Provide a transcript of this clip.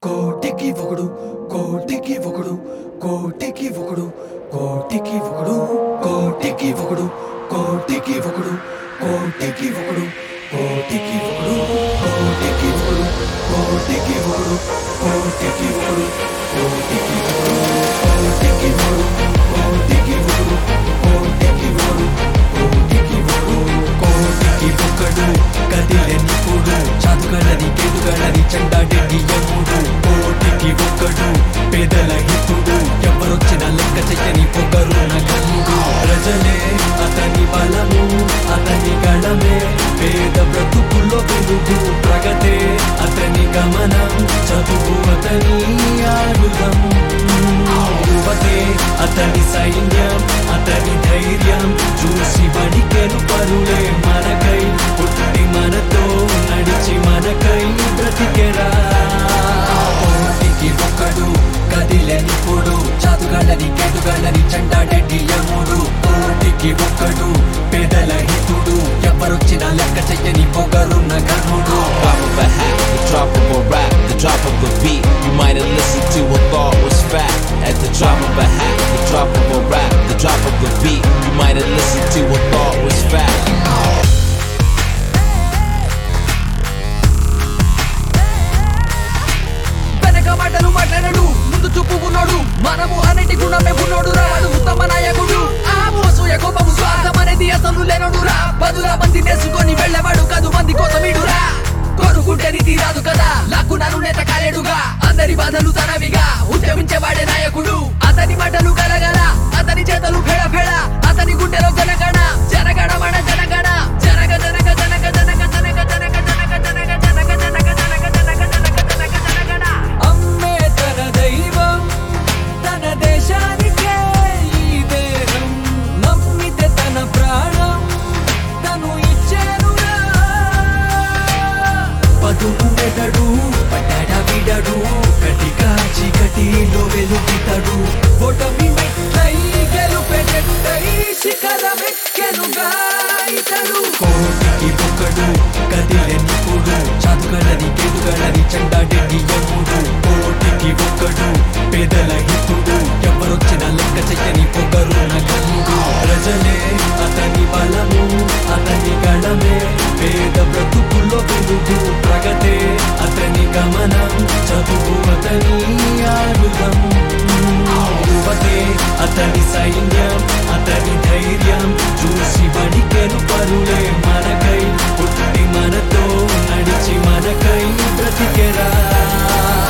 కోటికి ఒకడు కోటికి ఒకడు కోటికి ఒకడు కోటికి ఒకడు కోటికి ఒకడు కోటికి ఒకడు కోటికి ఒకడు కోటికి ఒకడు కోటికి ఒకడు కోటికి ఒకడు కోటికి ఒకడు కోటికి ఒకడు కోటికి ఒకడు కోటికి ఒకడు కోటికి ఒకడు కోటికి ఒకడు కోటికి ఒకడు కదిలేని పొడు చదువుగలది కేదుగలది చండాడేది యముడు కోటికి ఒక్కడు పేదల హితుడు ఎవరొచ్చిన లెక్క చెయ్యని పొగరు నగముడు ప్రజలే అతని బలము అతని గళమే పేద బ్రతుకుల్లో వెలుగు ప్రగతే అతని గమనం చదువు అతని ఆయుధం యువతే అతని సైన్యం అతని ధైర్యం చూసి వణికెను పరులే మనకై పుట్టి మనతో నడిచి మనకై బ్రతికెరా కోటికి ఒక్కడు కదిలేని పొడు చదుగలని కేటుగలని చండాడెడ్డి యముడు కోటికి ఒక్కడు పేదల హితుడు ఎవరొచ్చిన లెక్క చెయ్యని పొగరున్న గనుడు Drop of a hat, the drop of a rap, the drop of a beat. You might have listened to and thought was fact. At the drop of a hat, the drop of a rap, the drop of a beat. You might have listened to and thought was fact. వెనక మాటలు మాట్లాడడు ముందు చూపు ఉన్నాడు మనము అన్నిటి గుణమే ఉన్నాడు రాడు ఉత్తమ నాయకుడు ఆ మోసు కోపము స్వార్థం అనేది అసలు లేనడు రా పదుల మంది నేసుకొని వెళ్ళేవాడు కాదు మంది కోసం ఇడురా కోరుకుంటే నీతి రాదు కదా లాక్కున్నాను నేత కాలేడుగా అందరి బాధలు తనవిగా ఉద్యమించేవాడే నాయకుడు అతని మాటలు గలగల అతని చేతలు ఫెడ ఫెడ అతని గుండెలో జనగణ జనగణ మన జనగణ జనగ జనగ జనగ జనగ జనగ జనగ జనగ జనగ జనగ జనగ జనగ జనగ జనగ జనగ జనగణ అమ్మే తన దైవం తన దేశానికే ఈ దేహం నమ్మితే తన ప్రాణం తను ఇచ్చేనురా పదును మెదడు పడ్డాడ విడడు కటిగా చీకటిలో వెలుగుతాడు ఓటమి మెట్లై గెలుపెటై శిఖరమెక్కెనుగా ఇతడు కోటికి ఒకడు కదిలేని పొడు చదువుగలని కేదుగలని చండాడేది యముడు కోటికి ఒక్కడు పేదల హితుడు ఎవరొచ్చిన లెక్క చెయ్యని పొగరు నగముడు ప్రజలే అతని బలము అతని గళమే పేద బ్రతుకుల్లో వెలుగు ప్రగతే అతని గమనం చదువు అతని ఆయుధం యువతే అతని సైన్యం అతని ధైర్యం చూసి వణికెను పరులే మనకై పుట్టి మనతో నడిచి మనకై బ్రతికెరా